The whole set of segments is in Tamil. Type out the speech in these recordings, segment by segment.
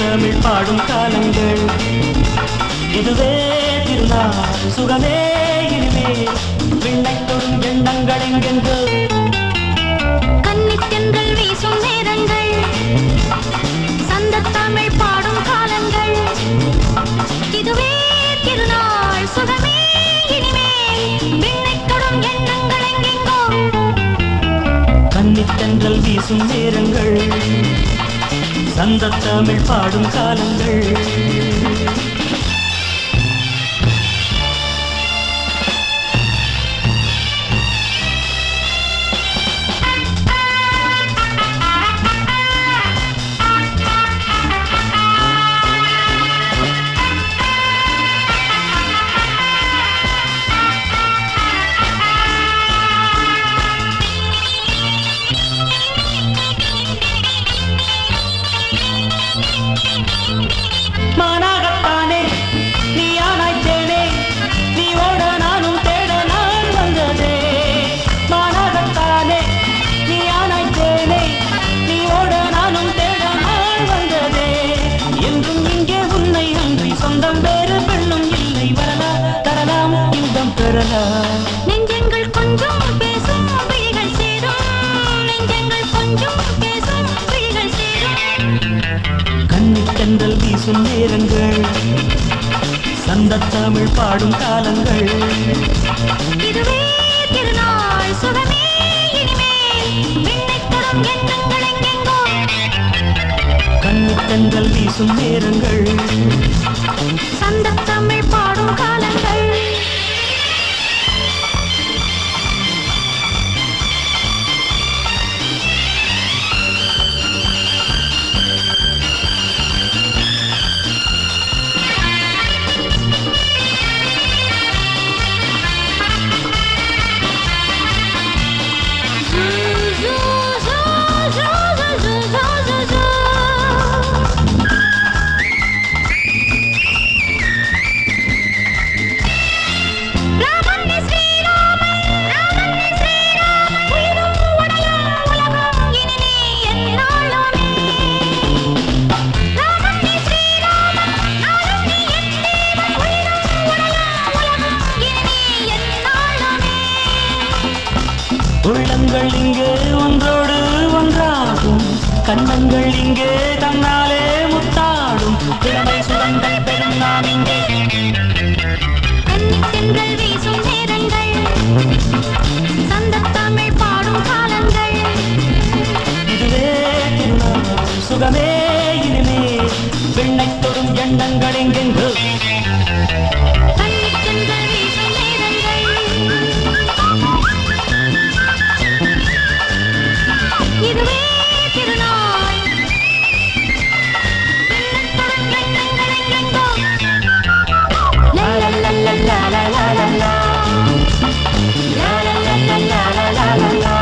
தமிழ் பாடும் காலங்கள் இதுவே திருநாள் சுகமே இனிமே விண்ணை தொடும் எண்ணங்கள் எங்கெங்கோ கன்னித்தென்றல் வீசும் நேரங்கள் சந்த தமிழ் பாடும் காலங்கள் இதுவே திருநாள் சுகமே இனிமேல் விண்ணைத் தொடும் எண்ணங்கள் எங்கெங்கோ கன்னித்தென்றல் வீசும் நேரங்கள் சந்த தமிழ் பாடும் காலங்கள் மானாகத்தானே நீ ஆனாய்த்தேனே நீ ஓட நானும் தேட நாள் வந்ததே மானாகத்தானே நீ ஆனாய்த்தேனே நீ ஓட நானும் தேட நாள் வந்ததே என்றும் இங்கே உன்னை அன்றி சொந்தம் வேறு பெண்ணும் இல்லை வரலாம் தரலாம் இன்பம் பெறலாம் நெஞ்சங்கள் கொஞ்சம் பேசும் விழிகள் சேரும் நெஞ்சங்கள் கொஞ்சம் பேசும் விழிகள் சேரும் கண்ணித்தென்றல் வீசும் நேரங்கள் சந்த தமிழ் பாடும் காலங்கள் இதுவே திருநாள் சுகமே இனிமேல் விண்ணைத் தொடும் எண்ணங்கள் எங்கெங்கோ கண்ணித்தென்றல் வீசும் நேரங்கள் சந்த தமிழ் பாடும் காலங்கள் உள்ளங்கள் இங்கே ஒன்றோடு ஒன்றாகும் கண்ணங்கள் இங்கே தன்னாலே முத்தாடும் இளமை சுகங்கள் பெறும் நாம் இங்கே கன்னித்தென்றல் வீசும் நேரங்கள் சந்த தமிழ் பாடும் காலங்கள் இதுவே திருநாள் சுகமே இனிமே வெண்ணை தொடும் எண்ணங்கள் எங்கெங்கு கன்னித்தென்றல் வீசும் நேரங்கள் இதுவே திருநாள் விண்ணத்தொடும் எண்ணங்கள் எங்கெங்கோ லா லா லா லா லா லா லா லா லா. லா லா லா லா லா லா லா லா லா.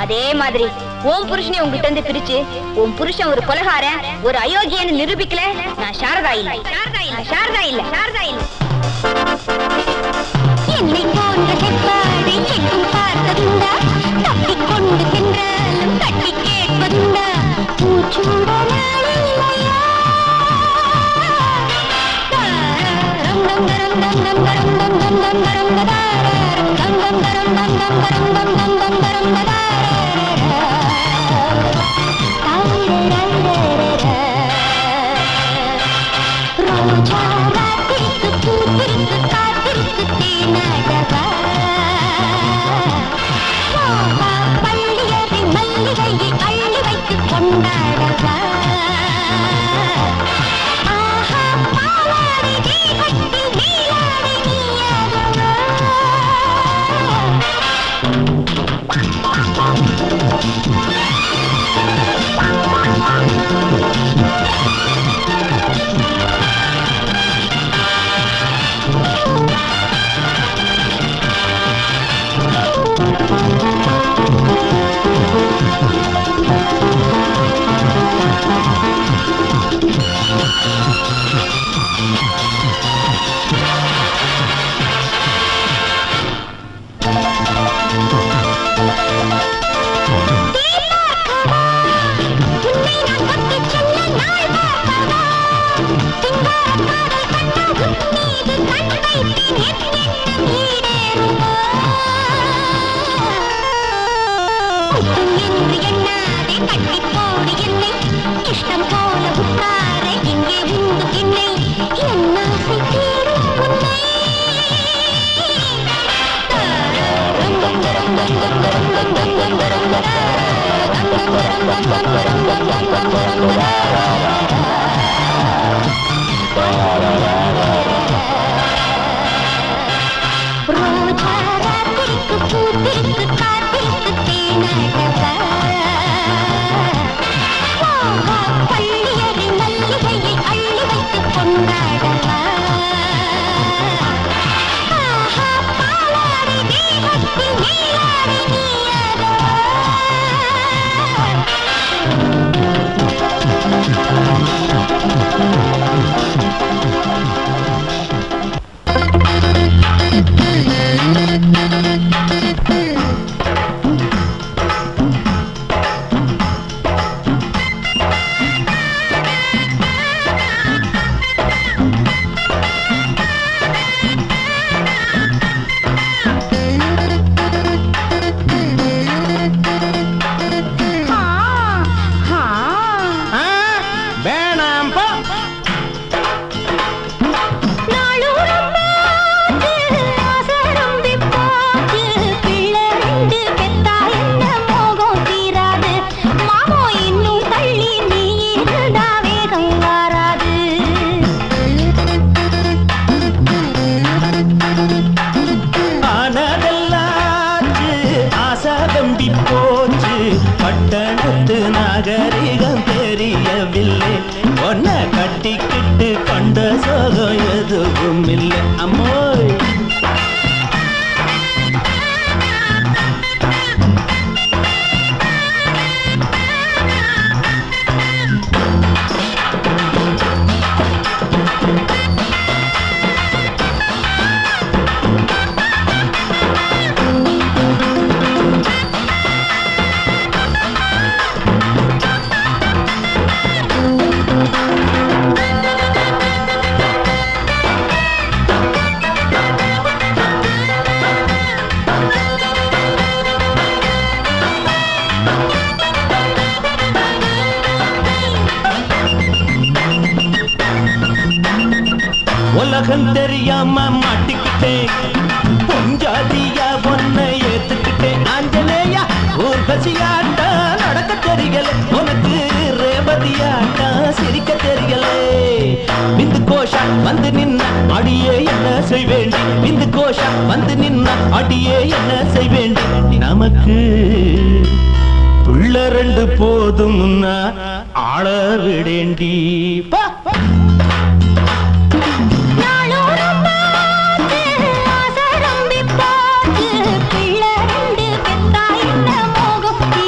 அதே மாதிரி உன் புருஷனை உங்ககிட்ட இருந்து பிரிச்சு உன் புருஷன் ஒரு கொலகாரன் ஒரு அயோக்கியன்னு நிரூபிக்கல நான் சாரதா இல்ல சாரதா இல்ல சாரதா இல்ல சாரதா இல்ல என்னை போன்ற செவ்வாடை எங்கும் பார்த்ததுண்டா தப்பிக் கொண்டு சென்றாலும் தட்டி கேட்பதுண்டா மூச்சூட நாளில்லையா தாரம் தம் தரம் தம் தம் தரம் தம் தம் தம் தரம் ததாரம் தம் தம் தரம் தம் தம் தரம் தம் தம் தம் தரம் ததாரம் ரோஜா ராத்திரிக்கு பூத்திருக்கு காத்திருக்கு தேனடவா மோகா பள்ளியறை மல்லிகையை அள்ளி வைத்து கொண்டாடவா ஆஹா பாவாடை தேகத்தில் நீராடை நீயாடவா உன்னை நான் தொட்டுச் செல்ல நாள் பார்க்கவா? சிங்காரக் காதல் கண்ட உன் மீது கண் வைத்தேன் என் எண்ணம் ஈடேறுமா? முத்தும் என்று எண்ணாதே கட்டிப் போடு என்னை. இஷ்டம் போல உட்கார இங்கே உண்டு என்னை. என் ஆசை தீரும் உன்னை. தரம் தம் தரம் தம் தம் தரம் தம் தம் தம் தரம் தரம் ரோஜா ராத்திரிக்கு பூத்திருக்கு காத்திருக்கு தேனடவா மோகா பள்ளியறை மல்லிகையை அள்ளி வைத்து கொண்டாடவா ஆஹா பாவாடை தேகத்தில் நீராடை நீயாடவா வேணாம் போ நாளூரம் பார்த்து ஆசரம்பி பார்த்து பிள்ளை ரெண்டு பெத்தா என்ன மோகம் தீராது மாமோ இன்னும் தள்ளி நீ இருந்தா வேகம் வாராது ஆனதெல்லாச்சு ஆசா தம்பி போச்சு பட்டணத்து நாகரிகம் தெரியவில்லை ஒன்ன கட்டிக்கிட்டு கண்ட சோகம் எதுவும் இல்லை அம்மோய் உலகம் தெரியாம மாட்டிக்கிட்டேன் பொஞ்சாதியா ஒன்னை ஏத்துக்கிட்டேன் ஆஞ்சநேயா ஊர்வசியாட்டா நடக்க தெரியல உனக்கு ரேவதியாட்டா சிரிக்க தெரியல விந்து கோஷா வந்து நின்ன அடியே என்ன செய்வேண்டி விந்து கோஷா வந்து நின்ன அடியே என்ன செய்வேண்டி நமக்கு பிள்ளை ரெண்டு போதும்னா ஆள விடேண்டி பா நாளூரம் பார்த்து ஆசரம்பி பார்த்து பிள்ளை ரெண்டு பெத்தா என்ன மோகம்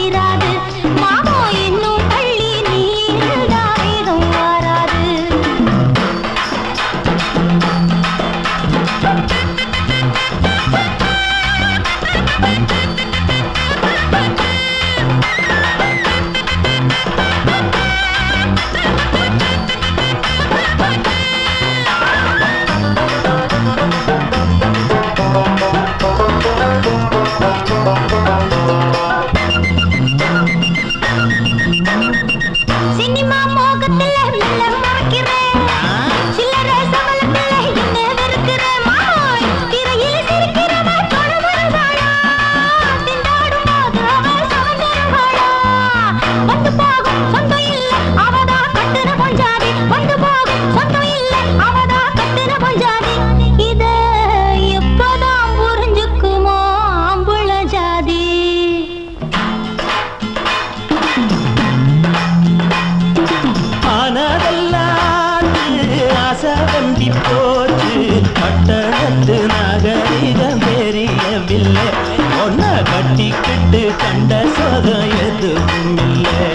கட்டி போச்சு பட்டணத்து நாகரிகம் தெரியவில்லை ஒன்ன கட்டிக்கிட்டு கண்ட சோகம் எதுவும் இல்லை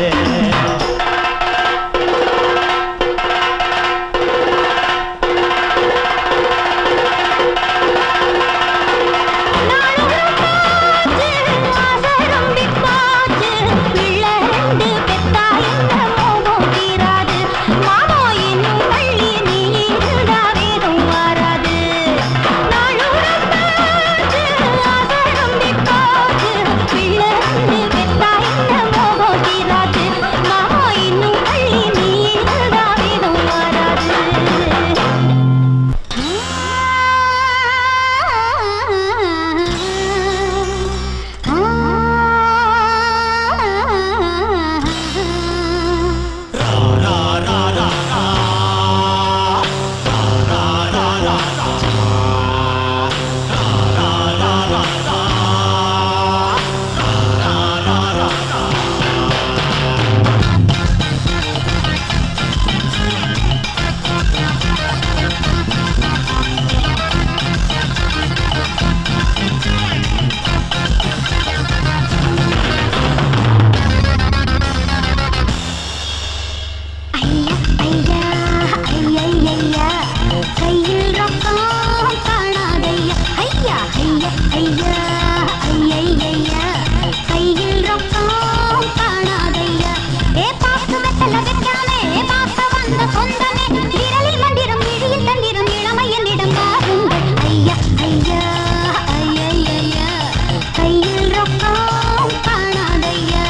ஐயா ஐயா ஐயா கையில் ரொக்கம் காணாதையா ஐயா ஐயா ஐயா ஐயா கையில் ரொக்கம் காணாதையா ஏ பாக்கு வெத்தல வெட்டானே ஏ பாக்க வந்த சொந்தமே விரலில் மந்திரம் விழியில் தந்திரம் இளமை என்னிடம் பாருங்கள் ஐயா ஐயா ஐயா ஐயா கையில் ரொக்கம் காணாதையா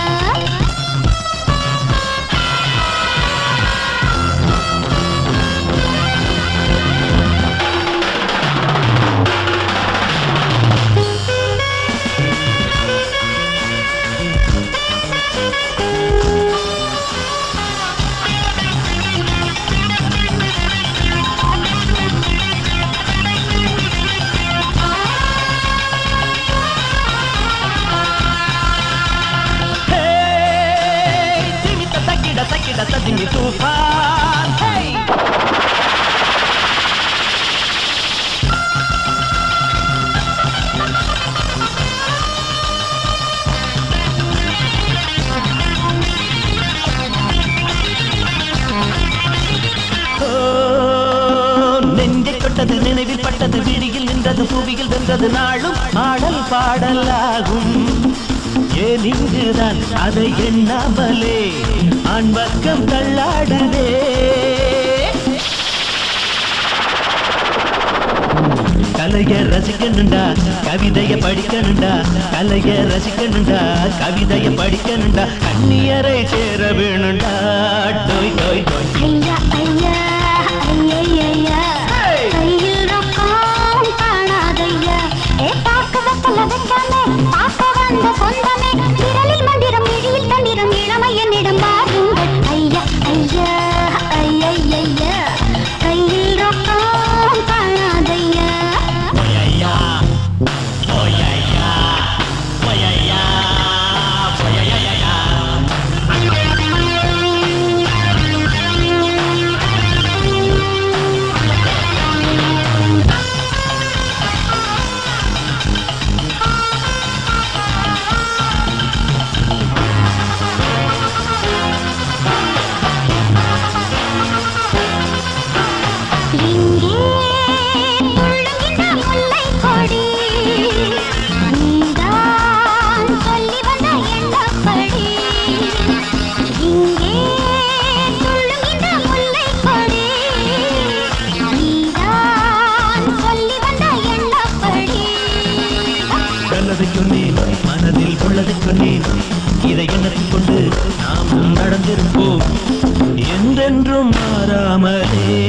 Hey, திமித்த தக்கிட தக்கிட ததுங்கி தூஃபான் Hey! ஓ, நெஞ்சைத் தொட்டது நினைவில் பட்டது விழியில் நின்றது புவியில் வென்றது நாளும் ஆடல் பாடலாகும் ஏன் இங்குதான் அதை எண்ணாமலே ஆண் பக்கம் தள்ளாடுதே கலைய ரசிக்கணுண்டா கவிதைய படிக்கணுண்டா கலைய ரசிக்கணுண்டா கவிதைய படிக்கணுண்டா கண்ணியரை சேர வேணுண்டா டோய் டோய் டோய் ஐயா ஐயா ஐயா Hey! கையில் ரொக்கம் காணாதையா ஏ பாக்க வெத்தல வெட்டாமே பாக்க வந்த சொந்தமே விரலில் மந்திரம் விழியில் தந்திரம் இளமை என்னிடம் பாருங்கள் ஐயா ஐயா ஐயா ஐயா கையில் ரொக்கம் காணாதையா பொய்யா பொய்யா பொய்யா பொய்யா இங்கே துள்ளுகின்ற முல்லைக் கொடி நீதான் சொல்லி வந்த எண்ணப்படி இங்கே துள்ளுகின்ற முல்லைக் கொடி நீதான் சொல்லி வந்த எண்ணப்படி நல்லதை சொன்னேன் மனதில் உள்ளதை சொன்னேன் இதை எண்ணத்தில் கொண்டு நாம் நடந்திருப்போம் என்றென்றும் மாறாமலே